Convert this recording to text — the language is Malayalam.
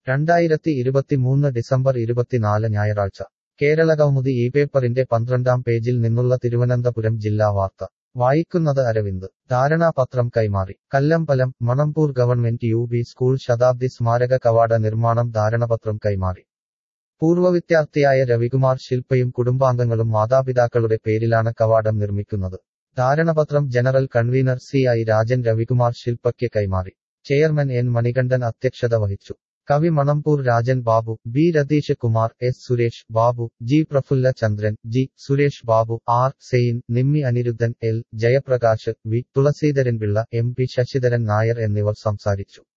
രണ്ടായിരത്തി ഇരുപത്തിമൂന്ന് ഡിസംബർ ഇരുപത്തിനാല് ഞായറാഴ്ച കേരള കൗമുദി ഈ പേപ്പറിന്റെ പന്ത്രണ്ടാം പേജിൽ നിന്നുള്ള തിരുവനന്തപുരം ജില്ലാ വാർത്ത വായിക്കുന്നത് അരവിന്ദ് ധാരണാപത്രം കൈമാറി Kallambalam Manamboor government U B school ശതാബ്ദി സ്മാരക കവാട നിർമ്മാണം ധാരണപത്രം കൈമാറി പൂർവ്വ വിദ്യാർത്ഥിയായ രവികുമാർ ശില്പയും കുടുംബാംഗങ്ങളും മാതാപിതാക്കളുടെ പേരിലാണ് കവാടം നിർമ്മിക്കുന്നത് ധാരണപത്രം general convener C I Rajan Ravikumar ശില്പയ്ക്ക് കൈമാറി ചെയർമാൻ എൻ മണികണ്ഠൻ അധ്യക്ഷത വഹിച്ചു കവി Manampoor Rajan Babu B Ratheesh Kumar S Suresh Babu G Prafulla Chandran G Suresh Babu R Zain Nimmi Aniruddhan L Jayaprakash V Thulaseedharanpillai M P Sasidharan Nair എന്നിവർ സംസാരിച്ചു